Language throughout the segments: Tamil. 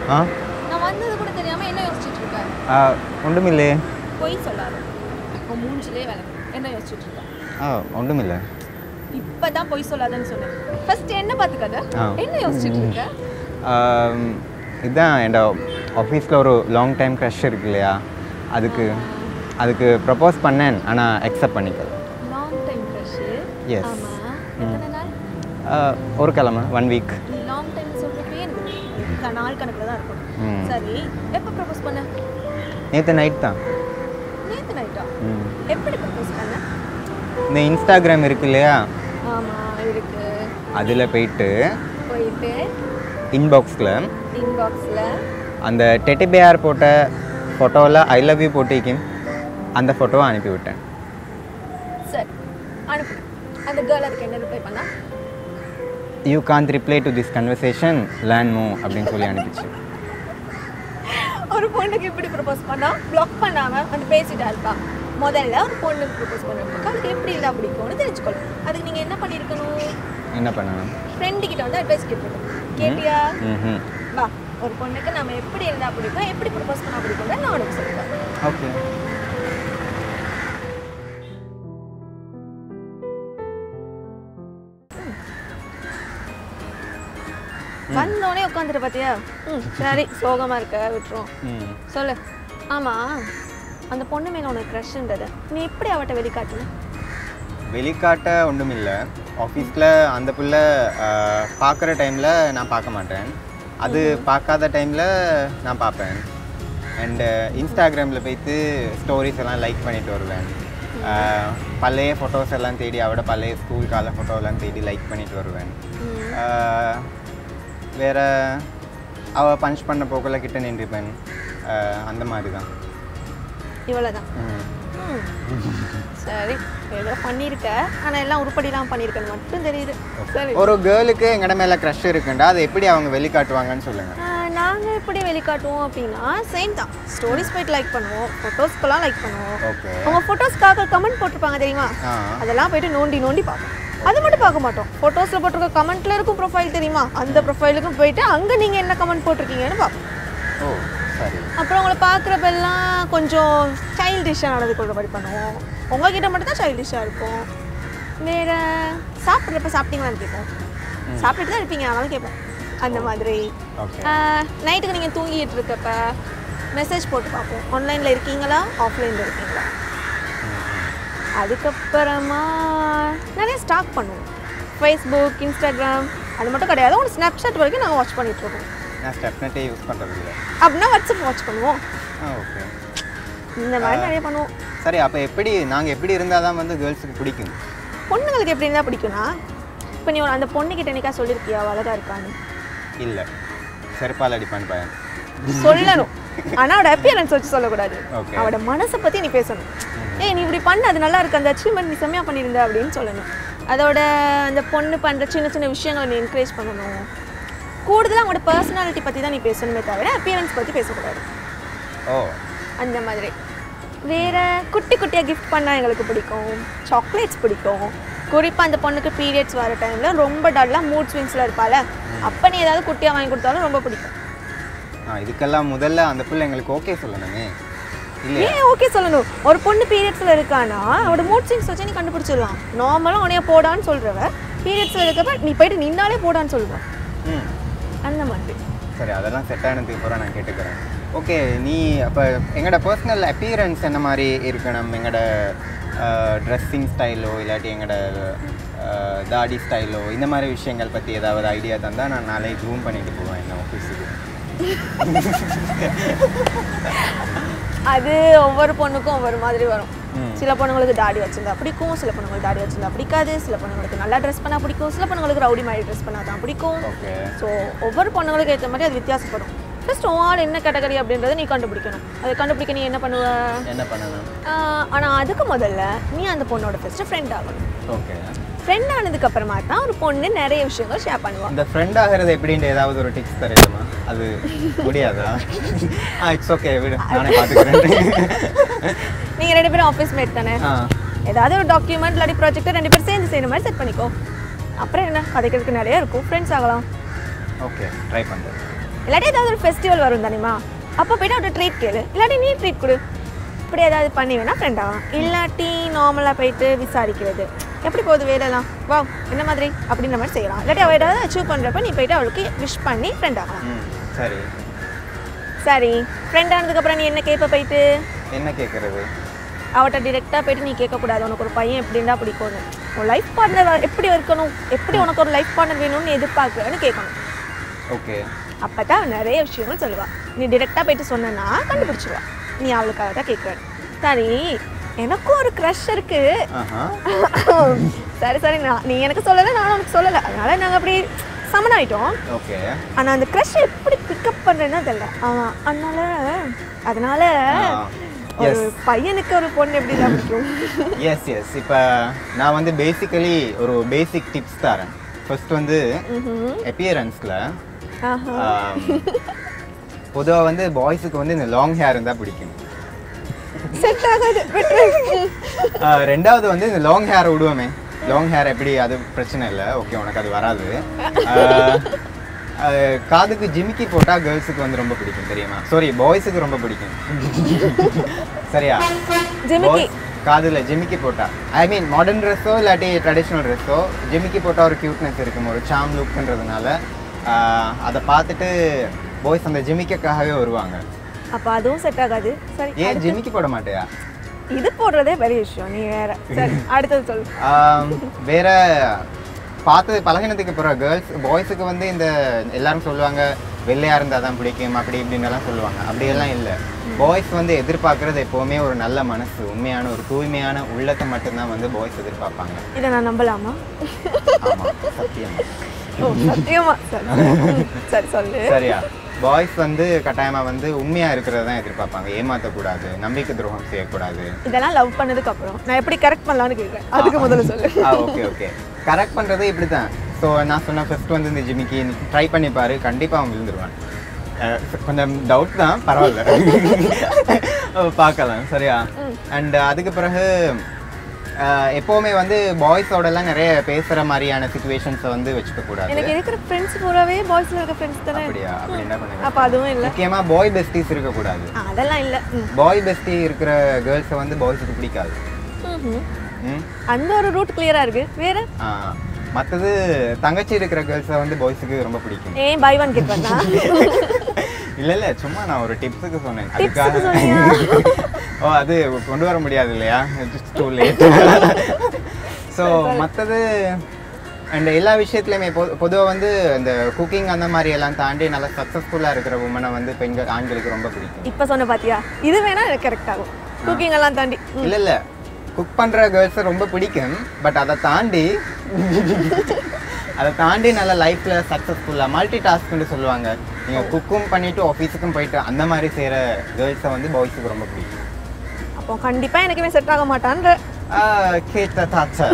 ஆ நான் வந்தது கூட தெரியாம என்ன யோசிச்சுட்டு இருக்க ஆ, ஒன்றுமில்லே பொய் சொல்லாத உன் மூஞ்சிலே வேலை என்ன யோசிச்சுட்டு இருக்க ஆ ஒன்றுமில்லை இப்பதான் பொய் சொல்லாதன்னு சொன்னேன் ஃபர்ஸ்ட் என்ன பாத்துக்காத ஆ. என்ன யோசிச்சுட்டு இருக்க ஆம், இதான் என் ஆஃபீஸில் ஒரு லாங் டைம் க்ரஷ் இருக்கு இல்லையா அதுக்கு அதுக்கு ப்ரப்போஸ் பண்ணேன் ஆனால் அக்செப்ட் பண்ணிக்கல லாங் டைம் க்ரஷ் Yes. ஆமா எத்தனை நாள் ஆ, ஒரு கிழமை ஒன் வீக் நீ லாங் டைம் சொல்றப்பே எனக்கு க- நாள் கணக்குல தான் இருக்கும் ம். சரி எப்போ ப்ரப்போஸ் பண்ண நேற்று நைட் தான் நேத்து நைட்டா ம். எப்படி ப்ரப்போஸ் பண்ண இந்த இன்ஸ்டாகிராம் இருக்கு இல்லையா ஆமா இருக்கு அதில் போயிட்டு போயிட்டு இன்பாக்ஸில் இன்பாக்ஸ்ல அந்த டெட்டி பேர் போட்ட ஃபோட்டோவில் ஐ லவ் யூ போட்டிருக்கேன் அந்த ஃபோட்டோவை அனுப்பி விட்டேன் சரி அனுப்பு அந்த கேர்ள் அதுக்கு என்ன ரிப்ளை பண்ணா you can't reply to this conversation லேண்ட் மூ அப்படின்னு சொல்லி அனுப்பிச்சு ஒரு பொண்ணுக்கு இப்படி ப்ரப்போஸ் பண்ணா பிளாக் பண்ணாம வந்து பேசிட்டா இருப்பா முதல்ல ஒரு பொண்ணுக்கு ப்ரப்போஸ் பண்ணுறதுக்கு அதுக்கு எப்படி இருந்தா பிடிக்கும்னு தெரிஞ்சுக்கணும் அதுக்கு நீங்க என்ன பண்ணியிருக்கணும் என்ன பண்ணணும் ஃப்ரெண்டு கிட்ட வந்து அட்வைஸ் கேட்கணும் கேட்டியா ம் வா ஒரு பொண்ணுக்கு நம்ம எப்படி இருந்தா பிடிக்கும் எப்படி ப்ரப்போஸ் பண்ணா பிடிக்கும்னு நான் உனக்கு சொல்லுவேன் ஓகே வந்தோடனே உட்காந்துட்டு பார்த்தியா ம் சரி சோகமா இருக்க விட்டுரும் ம் சொல்லு ஆமா அந்த பொண்ணு மேல உனக்கு க்ரஷ்ன்றது நீ எப்படி அவட்ட வெளிக்காட்டுன வெளிக்காட்ட ஒன்றும் இல்லை ஆஃபீஸில் அந்த பிள்ளை பார்க்குற டைமில் நான் பார்க்க மாட்டேன் அது பார்க்காத டைமில் நான் பார்ப்பேன் அண்டு இன்ஸ்டாகிராமில் போய்த்து ஸ்டோரிஸ் எல்லாம் லைக் பண்ணிட்டு வருவேன் ஆஹ், பழைய ஃபோட்டோஸ் எல்லாம் தேடி அவட பழைய ஸ்கூல் கால ஃபோட்டோலாம் தேடி லைக் பண்ணிட்டு வருவேன் ஆஹ், வேற அவள் பஞ்ச் பண்ண போக்கில் கிட்ட நின்றுப்பேன் ஆஹ், அந்த மாதிரி தான் இவ்வளவுதான் ம். ம். சரி ஏதோ பண்ணியிருக்க ஆனா எல்லாம் உருப்படிலாம் பண்ணியிருக்கன்னு மட்டும் தெரியுது சரி ஒரு கேர்ளுக்கு எங்கட மேலே க்ரஷ் இருக்குண்டா அதை எப்படி அவங்க வெளிக்காட்டுவாங்கன்னு சொல்லுங்கள் ஆஹ், நாங்க எப்படி வெளிக்காட்டுவோம் அப்படின்னா சேம் தான் ஸ்டோரிஸ் போயிட்டு லைக் பண்ணுவோம் ஃபோட்டோஸ்க்கெல்லாம் லைக் பண்ணுவோம் ஓகே அவங்க ஃபோட்டோஸ்க்காக கமெண்ட் போட்டிருப்பாங்க தெரியுமா ஆ அதெல்லாம் போயிட்டு நோண்டி நோண்டி பார்ப்போம் அது மட்டும் பார்க்க மாட்டோம் ஃபோட்டோஸில் போட்டிருக்க கமெண்ட்ல இருக்கும் ப்ரொஃபைல் தெரியுமா அந்த ப்ரொஃபைலுக்கும் போயிட்டு அங்கே நீங்கள் என்ன கமெண்ட் போட்டிருக்கீங்கன்னு பார்ப்போம் ஓ சரி அப்புறம் உங்களை பார்க்குறப்பெல்லாம் கொஞ்சம் சைல்டிஷாக நடந்து கொள்ற மாதிரி பண்ணுவோம் உங்ககிட்ட மட்டும் தான் சைல்டிஷாக இருக்கும் வேற சாப்பிட்றப்ப சாப்பிட்டீங்களான்னு கேட்போம் சாப்பிட்டுட்டு தான் இருப்பீங்க அதனால கேட்போம் அந்த மாதிரி ஓகே நைட்டுக்கு நீங்கள் தூங்கிட்டு இருக்கப்ப மெசேஜ் போட்டு பார்ப்போம் ஆன்லைனில் இருக்கீங்களா ஆஃப்லைனில் இருக்கீங்களா அதுக்கப்புறமா நிறைய ஸ்டாக் பண்ணுவோம் ஃபேஸ்புக் இன்ஸ்டாகிராம் அது மட்டும் கிடையாது ஒரு ஸ்னாப்சாட் வரைக்கும் நாங்கள் வாட்ச் பண்ணிட்டு இருக்கோம் நான் ஸ்டெப்னெட்டே யூஸ் பண்ணுறது இல்லை அப்படின்னா வாட்ஸ்அப் வாட்ச் பண்ணுவோம் ஆ ஓகே இந்த மாதிரி நிறைய பண்ணுவோம் சரி அப்போ எப்படி நாங்கள் எப்படி இருந்தால் தான் வந்து கேர்ள்ஸுக்கு பிடிக்கும் பொண்ணுங்களுக்கு எப்படி இருந்தால் பிடிக்கும்னா இப்போ நீ ஒரு- அந்த பொண்ணுக்கிட்ட என்னைக்கா சொல்லியிருக்கியா அவ அழகா இருக்கான்னு இல்லை செருப்பால் அடிப்பான்னு பையன் சொல்லணும் ஆனா அவட அப்பியரன்ஸ் வச்சு சொல்லக்கூடாது Okay. அவட மனசை பத்தி நீ பேசணும் ஏய் நீ இப்படி பண்ண அது நல்லா இருக்கு அந்த அச்சீவ்மெண்ட் நீ செம்மையா பண்ணியிருந்த அப்படின்னு சொல்லணும் அதோட அந்த பொண்ணு பண்ற சின்ன சின்ன விஷயங்களை நீ என்கரேஜ் பண்ணணும் கூடுதலா அவங்களோட பர்சனாலிட்டி பத்தி தான் நீ பேசணுமே தவிர அப்பியரன்ஸ் பத்தி பேசக்கூடாது ஓ அந்த மாதிரி வேற குட்டி குட்டியா கிஃப்ட் பண்ணா எங்களுக்கு பிடிக்கும் சாக்லேட்ஸ் பிடிக்கும் குறிப்பா அந்த பொண்ணுக்கு பீரியட்ஸ் வர டைம்ல ரொம்ப டல்லா மூட் ஸ்விங்ஸ்ல இருப்பால அப்ப நீ ஏதாவது குட்டியா வாங்கி கொடுத்தாலும் ரொம்ப பிடிக்கும் ஆ இதுக்கெல்லாம் முதல்ல அந்த பிள்ளை எங்களுக்கு ஓகே சொல்லணுமே இல்லையா ஏன் ஓகே சொல்லணும் ஒரு பொண்ணு பீரியட்ஸ்ல இருக்கானா அவட மூட் ஸ்விங்ஸ் வச்சு நீ கண்டுபிடிச்சிடலாம் நார்மலா உனைய போடான்னு சொல்றவ பீரியட்ஸ்ல இருக்கப்ப நீ போயிட்டு நின்னாலே போடான்னு சொல்லுவ ம் அந்த மாதிரி சரி அதெல்லாம் செட் ஆனதுக்கு அப்புறம் நான் கேட்டுக்கிறேன் ஓகே நீ அப்போ எங்களோட பர்சனல் அப்பியரன்ஸ் என்ன மாதிரி இருக்கணும் எங்களோட ட்ரெஸ்ஸிங் ஸ்டைலோ இல்லாட்டி எங்களோட அஹ், தாடி ஸ்டைலோ இந்த மாதிரி விஷயங்கள் பற்றி ஏதாவது ஐடியா தந்தால் நான் நாளைக்கு க்ரூம் பண்ணிட்டு போவேன் என்ன ஆஃபீஸுக்கு அது ஒவ்வொரு பொண்ணுக்கும் ஒவ்வொரு மாதிரி வரும் ம். சில பொண்ணுங்களுக்கு தாடி வச்சிருந்தா பிடிக்கும் சில பொண்ணுங்களுக்கு தாடி வச்சிருந்தா பிடிக்காது சில பொண்ணுங்களுக்கு நல்லா ட்ரெஸ் பண்ணா பிடிக்கும் சில பொண்ணுங்களுக்கு ரவுடி மாதிரி ட்ரெஸ் பண்ணா தான் பிடிக்கும் ஓகே ஸோ ஒவ்வொரு பொண்ணுங்களுக்கு ஏற்ற மாதிரி அது வித்தியாசப்படும் ஃபர்ஸ்ட் ஆள் என்ன கேட்டகரி அப்படின்றத நீ கண்டுபிடிக்கணும் அதை கண்டுபிடிக்க நீ என்ன பண்ணுவ என்ன பண்ணணும் ஆஹ் ஆனா அதுக்கு முதல்ல நீ அந்த பொண்ணோட ஃபர்ஸ்ட் ஃப்ரெண்ட் ஆகணும் ஓகே ஃப்ரெண்ட் ஆனதுக்கு அப்புறமா தான் ஒரு பொண்ணு நிறைய விஷயங்கள் ஷேர் பண்ணுவா இந்த ஃப்ரெண்ட் ஆகிறது எப்படின்ற ஏதாவது ஒரு டிப்ஸ் தரணுமா அது முடியாதா ஆ இட்ஸ் ஓகே விடு நானே பார்த்துக்கிறேன் நீங்க ரெண்டு பேரும் ஆஃபீஸ் மேட் தானே ஆ ஏதாவது ஒரு டாக்குமெண்ட் இல்லாட்டி ப்ராஜெக்ட் ரெண்டு பேரும் சேர்ந்து செய்யற மாதிரி செட் பண்ணிக்கோ அப்புறம் என்ன கதைக்கிறதுக்கு நிறைய இருக்கும் ஃப்ரெண்ட்ஸ் ஆகலாம் ஓகே ட்ரை பண்ணுறேன் இல்லாட்டி ஏதாவது ஒரு ஃபெஸ்டிவல் வரும் தானேமா அப்போ போயிட்டு அவட்ட ட்ரீட் கேளு இல்லாட்டி நீ ட்ரீட் கொடு இப்படி ஏதாவது பண்ணி வேணா ஃப்ரெண்ட் ஆகலாம் இல்லாட்டி நார்மலாக போயிட்டு விசாரிக்கிறது எப்படி போகுது வேலைலாம் வா என்ன மாதிரி அப்படின்ற மாதிரி செய்யலாம் இல்லாட்டி அவள் ஏதாவது அச்சீவ் பண்ணுறப்ப நீ போயிட்டு அவளுக்கு விஷ் பண்ணி ஃப்ரெண்ட் ஆகலாம் ம் சரி சரி ஃப்ரெண்ட் ஆனதுக்கப்புறம் நீ என்ன கேட்ப போயிட்டு என்ன கேட்குறது அவட்ட டிரெக்டாக போயிட்டு நீ கேட்கக்கூடாது உனக்கு ஒரு பையன் எப்படின்னா பிடிக்கும்னு உன் லைஃப் பார்ட்னர் எப்படி இருக்கணும் எப்படி உனக்கு ஒரு லைஃப் பார்ட்னர் வேணும்னு எதிர்பார்க்குறேன்னு கேட்கணும் ஓகே அப்போ தான் நிறைய விஷயங்கள் சொல்லுவா நீ டிரெக்டாக போயிட்டு சொன்னேன்னா கண்டுபிடிச்சிருவா நீ அவளுக்காக தான் கேட்குற சரி எனக்கும் ஒரு க்ரஷ் இருக்கு ஆஹா சரி சரி நான் நீ எனக்கு சொல்லலை நானும் உனக்கு சொல்லலை அதனால நாங்கள் அப்படி சமன் ஆயிட்டோம் ஓகே ஆனால் அந்த க்ரஷ் எப்படி பிக்கப் பண்ணுறேன்னா தெரியல அவன் அதனால அதனால ஒரு பையனுக்கு ஒரு பொண்ணு எப்படி தான் பிடிக்கும் எஸ் எஸ் இப்போ நான் வந்து பேசிக்கலி ஒரு பேசிக் டிப்ஸ் தரேன் ஃபர்ஸ்ட் வந்து அப்பியரன்ஸில் ஆஹா பொதுவாக வந்து பாய்ஸுக்கு வந்து இந்த லாங் ஹேர் இருந்தால் பிடிக்கும் செட் ஆகாது விட்டுரு. ஆஹ் ரெண்டாவது வந்து இந்த லாங் ஹேர் விடுவோமே லாங் ஹேர் எப்படி அது பிரச்சனை இல்லை ஓகே உனக்கு அது வராது ஆஹ் ஆஹ் காதுக்கு ஜிமிக்கி போட்டால் கேர்ள்ஸுக்கு வந்து ரொம்ப பிடிக்கும் தெரியுமா சாரி பாய்ஸுக்கு ரொம்ப பிடிக்கும் சரியா ஜிமிக்கி Boys காதுல ஜிமிக்கி போட்டா ஐ மீன் மாடர்ன் ட்ரெஸ்ஸோ இல்லாட்டி ட்ரெடிஷ்னல் ட்ரெஸ்ஸோ ஜிமிக்கி போட்டால் ஒரு க்யூட்னஸ் இருக்கும் ஒரு சாம் லுக்ன்றதுனால அதை பார்த்துட்டு பாய்ஸ் அந்த ஜிமிக்காகவே வருவாங்க அப்போ அதுவும் செட் ஆகாது சரி ஏன் ஜிமிக்கி போட மாட்டியா இது போடுறதே பெரிய விஷயம் நீ வேற சரி அடுத்தது சொல்லு ஆம், வேற பார்த்து பழகினதுக்கு அப்புறம் கேர்ள்ஸ் பாய்ஸுக்கு வந்து இந்த எல்லாரும் சொல்லுவாங்க வெள்ளையா இருந்தால் தான் பிடிக்கும் அப்படி இப்படின்னு எல்லாம் சொல்லுவாங்க அப்படியெல்லாம் இல்லை பாய்ஸ் வந்து எதிர்பார்க்கறது எப்போவுமே ஒரு நல்ல மனசு உண்மையான ஒரு தூய்மையான உள்ளத்தை மட்டும்தான் வந்து பாய்ஸ் எதிர்பார்ப்பாங்க இதை நான் நம்பலாமா ஆமா சத்தியம் ஓ சத்தியமா சரி ம், சரி சொல்லு சரியா பாய்ஸ் வந்து கட்டாயமா வந்து உண்மையா இருக்கிறத தான் எதிர்பார்ப்பாங்க ஏமாத்தக்கூடாது நம்பிக்கை துரோகம் செய்யக்கூடாது இதெல்லாம் லவ் பண்ணதுக்கு அப்புறம் நான் எப்படி கரெக்ட் பண்ணலாம்னு கேட்குறேன் அதுக்கு முதல்ல சொல்லு ஆ ஓகே ஓகே கரெக்ட் பண்ணுறது இப்படி தான் ஸோ நான் சொன்ன ஃபர்ஸ்ட் வந்து இந்த ஜிமிக்கி ட்ரை பண்ணி பாரு கண்டிப்பாக அவன் விழுந்துருவான் அஹ் கொஞ்சம் டவுட் தான் பரவாயில்ல பார்க்கலாம் சரியா அண்ட் அதுக்கு பிறகு அஹ் எப்போவுமே வந்து பாய்ஸோடலாம் நிறைய பேசுகிற மாதிரியான சுச்சுவேஷன்ஸை வந்து வச்சுக்க கூடாது எனக்கு இருக்கிற ஃப்ரெண்ட்ஸ் பூராவே பாய்ஸ்ல இருக்க ஃப்ரெண்ட்ஸ் தானே அப்படியா அப்படி என்ன பண்ணுங்க அப்போ அதுவும் இல்லை முக்கியமாக பாய் பெஸ்டிஸ் இருக்கக்கூடாது அதெல்லாம் இல்லை ம் பாய் பெஸ்டி இருக்கிற கேர்ள்ஸை வந்து பாய்ஸுக்கு பிடிக்காது ம்ஹும். ம் அந்த ஒரு ரூட் கிளியரா இருக்கு வேற மற்றது தங்கச்சி இருக்கிற கேர்ள்ஸை வந்து பாய்ஸுக்கு ரொம்ப பிடிக்கும் ஏன் பை ஒன் கெட் பண்ணா இல்ல இல்ல சும்மா நான் ஒரு டிப்ஸுக்கு சொன்னேன் டிப்ஸுக்கு அதுக்காக சொன்னியா ஓ அது கொண்டு வர முடியாது இல்லையா டூ லேட் ஸோ மற்றது அண்ட் எல்லா விஷயத்துலையுமே பொ பொதுவாக வந்து இந்த குக்கிங் அந்த மாதிரி எல்லாம் தாண்டி நல்லா சக்ஸஸ்ஃபுல்லாக இருக்கிற உமனை வந்து பெண்கள் ஆண்களுக்கு ரொம்ப பிடிக்கும் இப்போ சொன்ன பாத்தியா இது வேணா எனக்கு கரெக்ட் ஆகும் குக்கிங் எல்லாம் தாண்டி ம். இல்ல இல்ல குக் பண்ற கேர்ள்ஸை ரொம்ப பிடிக்கும் பட் அதை தாண்டி அதை தாண்டி நல்ல லைஃப்ல சக்ஸஸ்ஃபுல்லாக மல்டி டாஸ்க்னு சொல்லுவாங்க நீங்க குக்கும் பண்ணிட்டு ஆஃபீஸுக்கும் போயிட்டு அந்த மாதிரி செய்கிற கேர்ள்ஸை வந்து பாய்ஸுக்கு ரொம்ப பிடிக்கும் அப்போ கண்டிப்பா எனக்கு இவன் செட் ஆக மாட்டான்ற ஆ, கேட்ட தாச்சா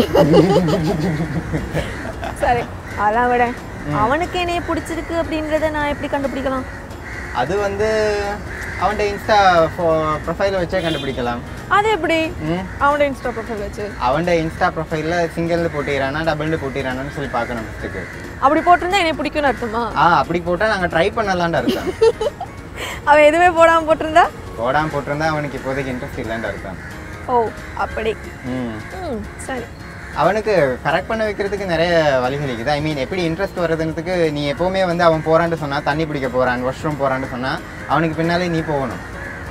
சரி அதான் விட அவனுக்கு என்னைய பிடிச்சிருக்கு அப்படின்றத நான் எப்படி கண்டுபிடிக்கலாம் அது வந்து அவன்கிட்ட இன்ஸ்டா ப்ரொஃபைலை வச்சே கண்டுபிடிக்கலாம் அது எப்படி ம் அவனோட இன்ஸ்டா ப்ரொஃபைல் வச்சு அவன்கிட்ட இன்ஸ்டா ப்ரொஃபைலில் சிங்கிள்னு போட்டிடுறானா டபுள்னு போட்டிடுறானான்னு சொல்லி பார்க்கணும் ஃபஸ்ட்டுக்கு அப்படி போட்டிருந்தா என்னை பிடிக்கும்னு அர்த்தமா ஆ அப்படி போட்டால் நாங்கள் ட்ரை பண்ணலான்டா அர்த்தம் அவன் எதுவுமே போடாம போட்டிருந்தா போடாமல் போட்டிருந்தா அவனுக்கு இப்போதைக்கு இன்ட்ரெஸ்ட் இல்லைன்னு அர்த்தம் ஓ அப்படி ம் ம் சரி அவனுக்கு கரெக்ட் பண்ண வைக்கிறதுக்கு நிறைய வழிகள் இருக்குது ஐ மீன் எப்படி இன்ட்ரெஸ்ட் வர்றதுன்றதுக்கு நீ எப்போவுமே வந்து அவன் போறான்னு சொன்னா தண்ணி பிடிக்க போறான் வாஷ்ரூம் போறான்னு சொன்னா அவனுக்கு பின்னாலே நீ போகணும்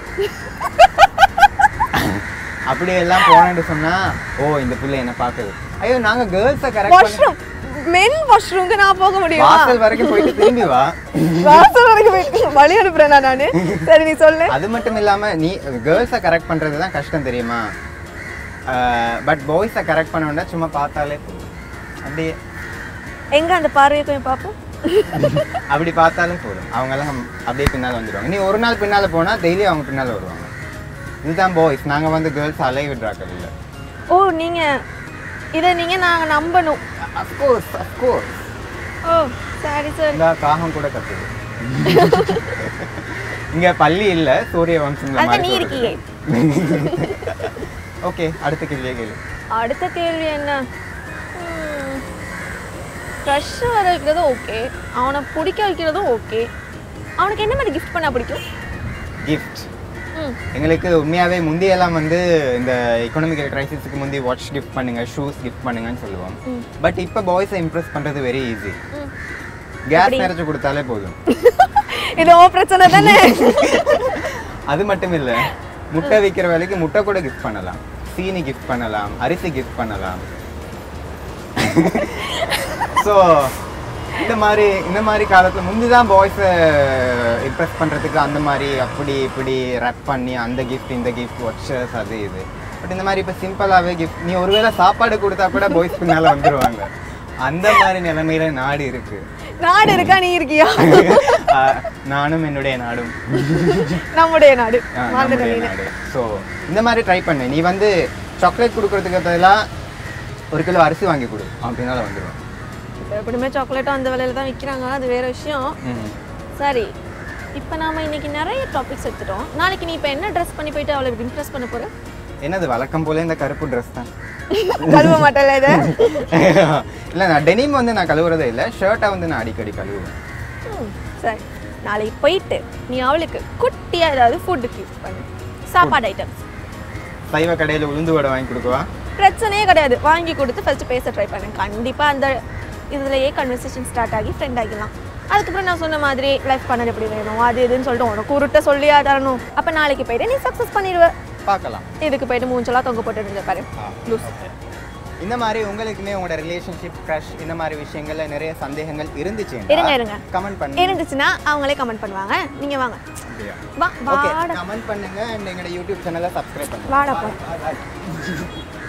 அப்படி எல்லாம் போனான்னு சொன்னா ஓ இந்த பிள்ளை என்ன பாக்குது ஐயோ நாங்க கேர்ள்ஸை கரெக்ட் பண்ணி வாஷ்ரூம் மென் வாஷ்ரூம்க்கு நான் போக முடியுமா வாசல் வரைக்கும் போயிட்டு திரும்பி வா வாசல் வரைக்கும் போயிட்டு வழி அனுப்புறேன் நானு சரி நீ சொல்லு அது மட்டும் இல்லாம நீ கேர்ள்ஸை கரெக்ட் பண்றது தான் கஷ்டம் தெரியுமா பட் பாய்ஸை கரெக்ட் பண்ண சும்மா பார்த்தாலே போதும் அப்படியே எங்க அந்த பார்வையை கொஞ்சம் பார்ப்போம் அப்படி பார்த்தாலும் போதும் அவங்கெல்லாம் அப்படியே பின்னால் வந்துடுவாங்க நீ ஒரு நாள் பின்னால் போனால் டெய்லி அவங்க பின்னால் வருவாங்க இதுதான் பாய்ஸ் நாங்கள் வந்து கேர்ள்ஸ் அலை விட்றாக்கள் இல்லை ஓ நீங்க இதை நீங்க நாங்க நம்பணும் அஃப்கோர்ஸ் அஃப்கோர்ஸ் ஓ சரி சரி இந்த காகம் கூட கத்துது இங்க பள்ளி இல்ல சூரிய வம்சம்ல அதான் நீ மாதிரி இருக்கீங்க ஓகே அடுத்த கேள்வியே கேளு அடுத்த கேள்வி என்ன க்ரஷ் வர வைக்கிறதும் ஓகே அவனை பிடிக்க வைக்கிறதும் ஓகே அவனுக்கு என்ன மாதிரி கிஃப்ட் பண்ணா பிடிக்கும் கிஃப்ட் ம் எங்களுக்கு உண்மையாகவே முந்தியெல்லாம் வந்து இந்த எக்கனாமிக்கல் கிரைசிஸ்க்கு முந்தி வாட்ச் கிஃப்ட் பண்ணுங்க ஷூஸ் கிஃப்ட் பண்ணுங்கன்னு சொல்லுவோம் ம். பட் இப்போ பாய்ஸை இம்ப்ரெஸ் பண்ணுறது வெரி ஈஸி ம். கேஸ் நிறைச்சு கொடுத்தாலே போதும் இது ஓ பிரச்சனை தானே அது மட்டும் இல்லை முட்டை விற்கிற வேலைக்கு முட்டை கூட கிஃப்ட் பண்ணலாம் சீனி கிஃப்ட் பண்ணலாம் அரிசி கிஃப்ட் பண்ணலாம் ஸோ இந்த மாதிரி இந்த மாதிரி காலத்தில் முந்தி தான் பாய்ஸை இம்ப்ரெஸ் பண்ணுறதுக்கு அந்த மாதிரி அப்படி இப்படி ரேப் பண்ணி அந்த கிஃப்ட் இந்த கிஃப்ட் வாட்சஸ் அது இது பட் இந்த மாதிரி இப்போ சிம்பிளாகவே கிஃப்ட் நீ ஒருவேளை சாப்பாடு கொடுத்தா கூட பாய்ஸ் பின்னால் வந்துடுவாங்க அந்த மாதிரி நிலைமையில நாடு இருக்கு நாடு இருக்கா நீ இருக்கியா ஆஹ் நானும் என்னுடைய நாடும் நம்முடைய நாடு ஆ, மறந்துட்ட நம்முடைய நீனு. நாடு ஸோ இந்த மாதிரி ட்ரை பண்ணு நீ வந்து சாக்லேட் கொடுக்கறதுக்கு பதிலாக ஒரு கிலோ அரிசி வாங்கி கொடு அப்படின்னால வந்துடுவேன் இப்ப எப்படியுமே சாக்லேட்டும் அந்த விலையில தான் விற்கிறாங்க அது வேற விஷயம் ம் சரி இப்போ நாம இன்னைக்கு நிறைய டாபிக்ஸ் எடுத்துட்டோம் நாளைக்கு நீ இப்போ என்ன ட்ரெஸ் பண்ணி போயிட்டு அவளை இம்ப்ரெஸ் பண்ண போற என்னது வழக்கம் போல இந்த கருப்பு ட்ரெஸ் தான் கழுவ மாட்டல இதை இல்லை நான் டெனிம் வந்து நான் கழுவுறதே இல்லை ஷர்ட்டை வந்து நான் அடிக்கடி கழுவுவேன் ம், சரி நாளைக்கு போயிட்டு நீ அவளுக்கு குட்டியா ஏதாவது ஃபுட்டு கிஃப்ட் பண்ணு சாப்பாடு ஐட்டம்ஸ் சைவ கடையில் உளுந்து வடை வாங்கி கொடுக்கவா பிரச்சனையே கிடையாது வாங்கி கொடுத்து ஃபர்ஸ்ட் பேச ட்ரை பண்ணு கண்டிப்பா அந்த இதுலயே கன்வர்சேஷன் ஸ்டார்ட் ஆகி ஃப்ரெண்ட் ஆகிடலாம் அதுக்கப்புறம் நான் சொன்ன மாதிரி லைஃப் பண்ணது எப்படி வேணும் அது இதுன்னு சொல்லிட்டு உனக்கு உருட்ட சொல்லியா தரணும் அப்போ நாளைக்கு போயிட்டு நீ சக்ஸஸ் பண்ணிடுவ பார்க்கலாம் இதுக்கு போயிட்டு மூஞ்செல்லாம் தொங்க போட்டு இருந்த பாரு லூஸ் இந்த மாதிரி உங்களுக்குமே உங்களோட ரிலேஷன்ஷிப் க்ரஷ் இந்த மாதிரி விஷயங்கள்ல நிறைய சந்தேகங்கள் இருந்துச்சு இருங்க, இருங்க. கமெண்ட் பண்ணுங்க இருந்துச்சுன்னா அவங்களே கமெண்ட் பண்ணுவாங்க நீங்க வாங்க அப்படியா? வா ஓகே வாடா கமெண்ட் பண்ணுங்க அண்ட் எங்களோட யூடியூப் சேனலை சப்ஸ்கிரைப் பண்ணுங்க வாடா போ Bye, bye.